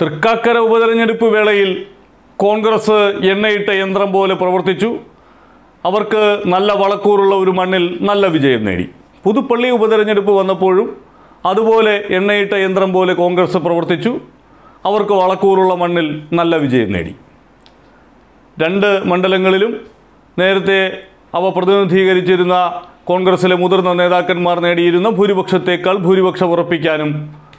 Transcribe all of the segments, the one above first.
തൃക്കാക്കര ഉപതെരഞ്ഞെടുപ്പ് വേളയിൽ കോൺഗ്രസ് എണ്ണയിട്ട യന്ത്രം പോലെ പ്രവർത്തിച്ചു അവർക്ക് നല്ല വളക്കൂറുള്ള ഒരു മണ്ണിൽ നല്ല വിജയം നേടി പുതുപ്പള്ളി ഉപതെരഞ്ഞെടുപ്പ് വന്നപ്പോഴും അതുപോലെ എണ്ണയിട്ട യന്ത്രം പോലെ കോൺഗ്രസ് പ്രവർത്തിച്ചു അവർക്ക് വളക്കൂറുള്ള മണ്ണിൽ നല്ല വിജയം നേടി രണ്ട് മണ്ഡലങ്ങളിലും നേരത്തെ അവ പ്രതിനിധീകരിച്ചിരുന്ന കോൺഗ്രസിലെ മുതിർന്ന നേതാക്കന്മാർ നേടിയിരുന്ന ഭൂരിപക്ഷത്തേക്കാൾ ഭൂരിപക്ഷം ഉറപ്പിക്കാനും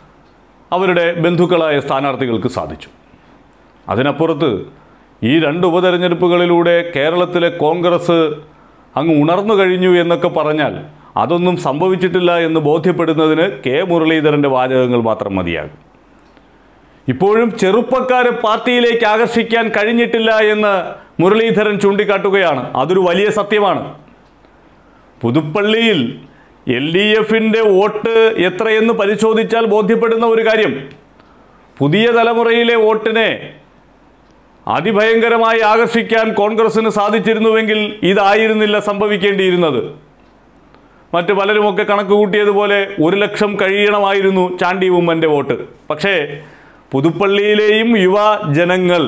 അവരുടെ ബന്ധുക്കളായ സ്ഥാനാർത്ഥികൾക്ക് സാധിച്ചു അതിനപ്പുറത്ത് ഈ രണ്ട് ഉപതെരഞ്ഞെടുപ്പുകളിലൂടെ കേരളത്തിലെ കോൺഗ്രസ് അങ്ങ് ഉണർന്നു കഴിഞ്ഞു എന്നൊക്കെ പറഞ്ഞാൽ അതൊന്നും സംഭവിച്ചിട്ടില്ല എന്ന് ബോധ്യപ്പെടുന്നതിന് കെ മുരളീധരൻ്റെ വാചകങ്ങൾ മാത്രം മതിയാകും ഇപ്പോഴും ചെറുപ്പക്കാരെ പാർട്ടിയിലേക്ക് ആകർഷിക്കാൻ കഴിഞ്ഞിട്ടില്ല എന്ന് മുരളീധരൻ ചൂണ്ടിക്കാട്ടുകയാണ് അതൊരു വലിയ സത്യമാണ് പുതുപ്പള്ളിയിൽ എൽ ഡി എഫിൻ്റെ വോട്ട് എത്രയെന്ന് പരിശോധിച്ചാൽ ബോധ്യപ്പെടുന്ന ഒരു കാര്യം പുതിയ തലമുറയിലെ വോട്ടിനെ അതിഭയങ്കരമായി ആകർഷിക്കാൻ കോൺഗ്രസിന് സാധിച്ചിരുന്നുവെങ്കിൽ ഇതായിരുന്നില്ല സംഭവിക്കേണ്ടിയിരുന്നത് മറ്റ് പലരുമൊക്കെ കണക്ക് കൂട്ടിയതുപോലെ ഒരു ലക്ഷം കഴിയണമായിരുന്നു ചാണ്ടി ഉമ്മൻ്റെ വോട്ട് പക്ഷേ പുതുപ്പള്ളിയിലെയും യുവജനങ്ങൾ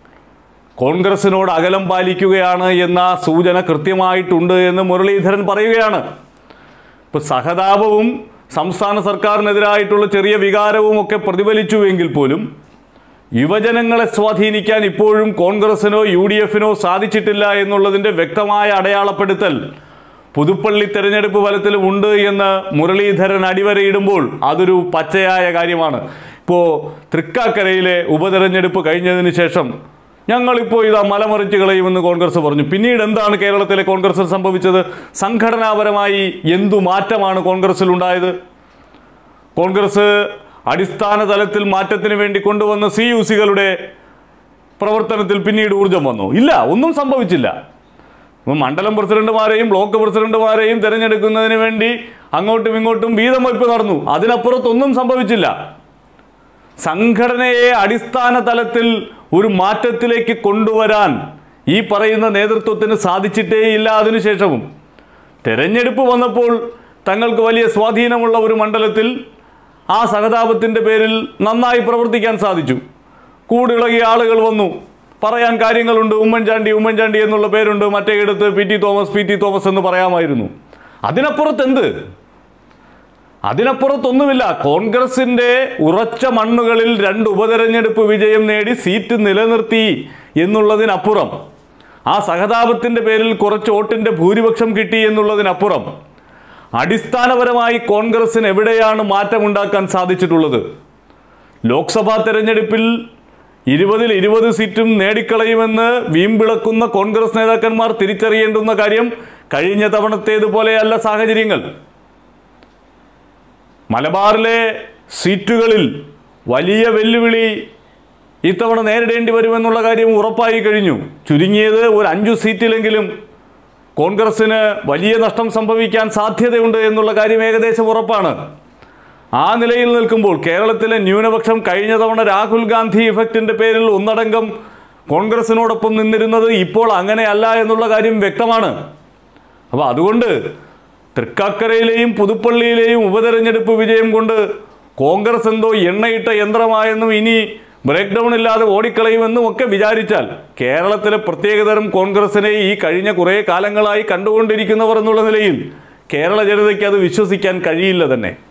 കോൺഗ്രസിനോട് അകലം പാലിക്കുകയാണ് എന്ന സൂചന കൃത്യമായിട്ടുണ്ട് എന്ന് മുരളീധരൻ പറയുകയാണ് ഇപ്പോൾ സഹതാപവും സംസ്ഥാന സർക്കാരിനെതിരായിട്ടുള്ള ചെറിയ വികാരവും ഒക്കെ പ്രതിഫലിച്ചുവെങ്കിൽ പോലും യുവജനങ്ങളെ സ്വാധീനിക്കാൻ ഇപ്പോഴും കോൺഗ്രസിനോ യു ഡി എഫിനോ സാധിച്ചിട്ടില്ല എന്നുള്ളതിൻ്റെ വ്യക്തമായ അടയാളപ്പെടുത്തൽ പുതുപ്പള്ളി തെരഞ്ഞെടുപ്പ് ഫലത്തിലും ഉണ്ട് എന്ന് മുരളീധരൻ അടിവരയിടുമ്പോൾ അതൊരു പച്ചയായ കാര്യമാണ് ഇപ്പോൾ തൃക്കാക്കരയിലെ ഉപതെരഞ്ഞെടുപ്പ് കഴിഞ്ഞതിന് ശേഷം ഞങ്ങളിപ്പോൾ ഇതാ മലമറിച്ച് കളയുമെന്ന് കോൺഗ്രസ് പറഞ്ഞു പിന്നീട് എന്താണ് കേരളത്തിലെ കോൺഗ്രസിൽ സംഭവിച്ചത് സംഘടനാപരമായി എന്തു മാറ്റമാണ് കോൺഗ്രസിൽ ഉണ്ടായത് കോൺഗ്രസ് അടിസ്ഥാന തലത്തിൽ മാറ്റത്തിന് വേണ്ടി കൊണ്ടുവന്ന സി യു സികളുടെ പ്രവർത്തനത്തിൽ പിന്നീട് ഊർജം വന്നു ഇല്ല ഒന്നും സംഭവിച്ചില്ല ഇപ്പം മണ്ഡലം പ്രസിഡന്റുമാരെയും ബ്ലോക്ക് പ്രസിഡന്റുമാരെയും തിരഞ്ഞെടുക്കുന്നതിന് വേണ്ടി അങ്ങോട്ടും ഇങ്ങോട്ടും വീതം വയ്പ് നടന്നു അതിനപ്പുറത്തൊന്നും സംഭവിച്ചില്ല സംഘടനയെ അടിസ്ഥാന തലത്തിൽ ഒരു മാറ്റത്തിലേക്ക് കൊണ്ടുവരാൻ ഈ പറയുന്ന നേതൃത്വത്തിന് സാധിച്ചിട്ടേയില്ല അതിനുശേഷവും തെരഞ്ഞെടുപ്പ് വന്നപ്പോൾ തങ്ങൾക്ക് വലിയ സ്വാധീനമുള്ള ഒരു മണ്ഡലത്തിൽ ആ സഹതാപത്തിൻ്റെ പേരിൽ നന്നായി പ്രവർത്തിക്കാൻ സാധിച്ചു കൂടിളകിയ ആളുകൾ വന്നു പറയാൻ കാര്യങ്ങളുണ്ട് ഉമ്മൻചാണ്ടി ഉമ്മൻചാണ്ടി എന്നുള്ള പേരുണ്ട് മറ്റേയിടത്ത് P T Thomas P T Thomas എന്ന് പറയാമായിരുന്നു അതിനപ്പുറത്ത് എന്ത് അതിനപ്പുറത്തൊന്നുമില്ല കോൺഗ്രസിൻ്റെ ഉറച്ച മണ്ണുകളിൽ രണ്ട് ഉപതെരഞ്ഞെടുപ്പ് വിജയം നേടി സീറ്റ് നിലനിർത്തി എന്നുള്ളതിനപ്പുറം ആ സഹതാപത്തിൻ്റെ പേരിൽ കുറച്ച് വോട്ടിൻ്റെ ഭൂരിപക്ഷം കിട്ടി എന്നുള്ളതിനപ്പുറം അടിസ്ഥാനപരമായി കോൺഗ്രസിന് എവിടെയാണ് മാറ്റമുണ്ടാക്കാൻ സാധിച്ചിട്ടുള്ളത് ലോക്സഭാ തെരഞ്ഞെടുപ്പിൽ ഇരുപതിൽ ഇരുപത് സീറ്റും നേടിക്കളയുമെന്ന് വീമ്പിളക്കുന്ന കോൺഗ്രസ് നേതാക്കന്മാർ തിരിച്ചറിയേണ്ടുന്ന കാര്യം കഴിഞ്ഞ തവണത്തേതുപോലെയല്ല സാഹചര്യങ്ങൾ മലബാറിലെ സീറ്റുകളിൽ വലിയ വെല്ലുവിളി ഇത്തവണ നേരിടേണ്ടി വരുമെന്നുള്ള കാര്യം ഉറപ്പായി കഴിഞ്ഞു ചുരുങ്ങിയത് ഒരു അഞ്ചു സീറ്റിലെങ്കിലും കോൺഗ്രസ്സിന് വലിയ നഷ്ടം സംഭവിക്കാൻ സാധ്യതയുണ്ട് എന്നുള്ള കാര്യം ഏകദേശം ഉറപ്പാണ് ആ നിലയിൽ നിൽക്കുമ്പോൾ കേരളത്തിലെ ന്യൂനപക്ഷം കഴിഞ്ഞ തവണ രാഹുൽ ഗാന്ധി ഇഫക്റ്റിൻ്റെ പേരിൽ ഒന്നടങ്കം കോൺഗ്രസിനോടൊപ്പം നിന്നിരുന്നത് ഇപ്പോൾ അങ്ങനെയല്ല എന്നുള്ള കാര്യം വ്യക്തമാണ് അപ്പോൾ അതുകൊണ്ട് തൃക്കാക്കരയിലെയും പുതുപ്പള്ളിയിലെയും ഉപതെരഞ്ഞെടുപ്പ് വിജയം കൊണ്ട് കോൺഗ്രസ് എന്തോ എണ്ണയിട്ട യന്ത്രമായെന്നും ഇനി ബ്രേക്ക് ഡൗൺ ഇല്ലാതെ ഓടിക്കളയുമെന്നും ഒക്കെ വിചാരിച്ചാൽ കേരളത്തിലെ പ്രത്യേകതരം കോൺഗ്രസിനെ ഈ കഴിഞ്ഞ കുറേ കാലങ്ങളായി കണ്ടുകൊണ്ടിരിക്കുന്നവർ എന്നുള്ള നിലയിൽ കേരള ജനതയ്ക്ക് അത് വിശ്വസിക്കാൻ കഴിയില്ല തന്നെ